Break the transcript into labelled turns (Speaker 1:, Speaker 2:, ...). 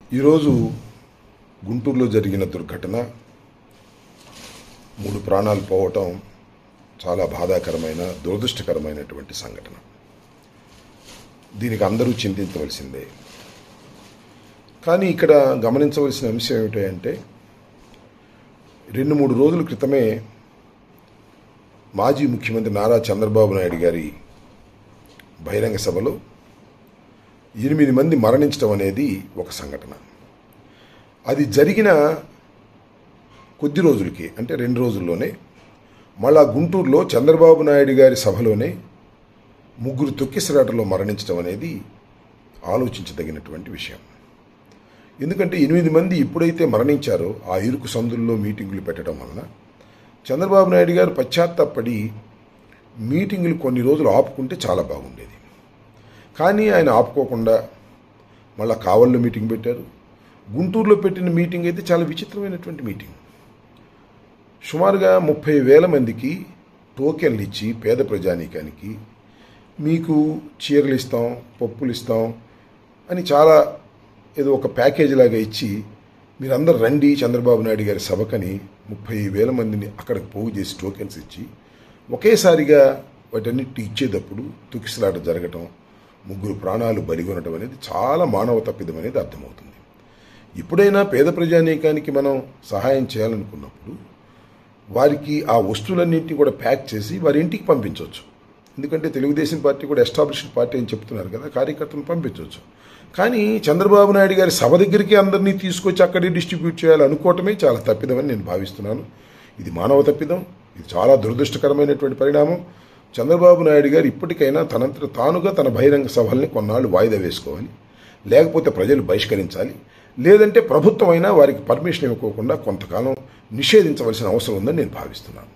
Speaker 1: ఈరోజు గుంటూరులో జరిగిన దుర్ఘటన మూడు ప్రాణాలు పోవటం చాలా బాధాకరమైన దురదృష్టకరమైనటువంటి సంఘటన దీనికి అందరూ చింతించవలసిందే కానీ ఇక్కడ గమనించవలసిన అంశం ఏమిటంటే రెండు మూడు రోజుల క్రితమే మాజీ ముఖ్యమంత్రి నారా చంద్రబాబు నాయుడు గారి బహిరంగ సభలో ఎనిమిది మంది మరణించడం అనేది ఒక సంఘటన అది జరిగిన కొద్ది రోజులకి అంటే రెండు రోజుల్లోనే మళ్ళా గుంటూరులో చంద్రబాబు నాయుడు గారి సభలోనే ముగ్గురు తొక్కిసరాటలో మరణించడం అనేది ఆలోచించదగినటువంటి విషయం ఎందుకంటే ఎనిమిది మంది ఎప్పుడైతే మరణించారో ఆ ఇరుకు సందుల్లో మీటింగులు పెట్టడం వలన చంద్రబాబు నాయుడు గారు పశ్చాత్తాపడి మీటింగులు కొన్ని రోజులు ఆపుకుంటే చాలా బాగుండేది కానీ ఆయన ఆపుకోకుండా మళ్ళా కావల్లో మీటింగ్ పెట్టారు గుంటూరులో పెట్టిన మీటింగ్ అయితే చాలా విచిత్రమైనటువంటి మీటింగ్ సుమారుగా ముప్పై వేల మందికి టోకెన్లు ఇచ్చి పేద ప్రజానీకానికి మీకు చీరలు ఇస్తాం పప్పులు ఇస్తాం అని చాలా ఏదో ఒక ప్యాకేజ్ లాగా ఇచ్చి మీరందరూ రండి చంద్రబాబు నాయుడు గారి సభకని ముప్పై వేల మందిని అక్కడికి పోగు చేసి టోకెన్స్ ఇచ్చి ఒకేసారిగా వాటన్నిటి ఇచ్చేటప్పుడు తుకిసలాట జరగటం ముగ్గురు ప్రాణాలు బలిగొనడం అనేది చాలా మానవ తప్పిదం అనేది అర్థమవుతుంది ఎప్పుడైనా పేద ప్రజానీకానికి మనం సహాయం చేయాలనుకున్నప్పుడు వారికి ఆ వస్తువులన్నింటినీ కూడా ప్యాక్ చేసి వారి ఇంటికి పంపించవచ్చు ఎందుకంటే తెలుగుదేశం పార్టీ కూడా ఎస్టాబ్లిష్డ్ పార్టీ అని చెప్తున్నారు కదా కార్యకర్తలను పంపించవచ్చు కానీ చంద్రబాబు నాయుడు గారి సభ దగ్గరికి అందరినీ తీసుకొచ్చి అక్కడే డిస్ట్రిబ్యూట్ చేయాలి అనుకోవటమే చాలా తప్పిదమని నేను భావిస్తున్నాను ఇది మానవ తప్పిదం ఇది చాలా దురదృష్టకరమైనటువంటి పరిణామం చంద్రబాబు నాయుడు గారు ఇప్పటికైనా తనంతట తానుగా తన బహిరంగ సభల్ని కొన్నాళ్ళు వాయిదా వేసుకోవాలి లేకపోతే ప్రజలు బహిష్కరించాలి లేదంటే ప్రభుత్వం అయినా వారికి పర్మిషన్ ఇవ్వకోకుండా కొంతకాలం నిషేధించవలసిన అవసరం ఉందని నేను భావిస్తున్నాను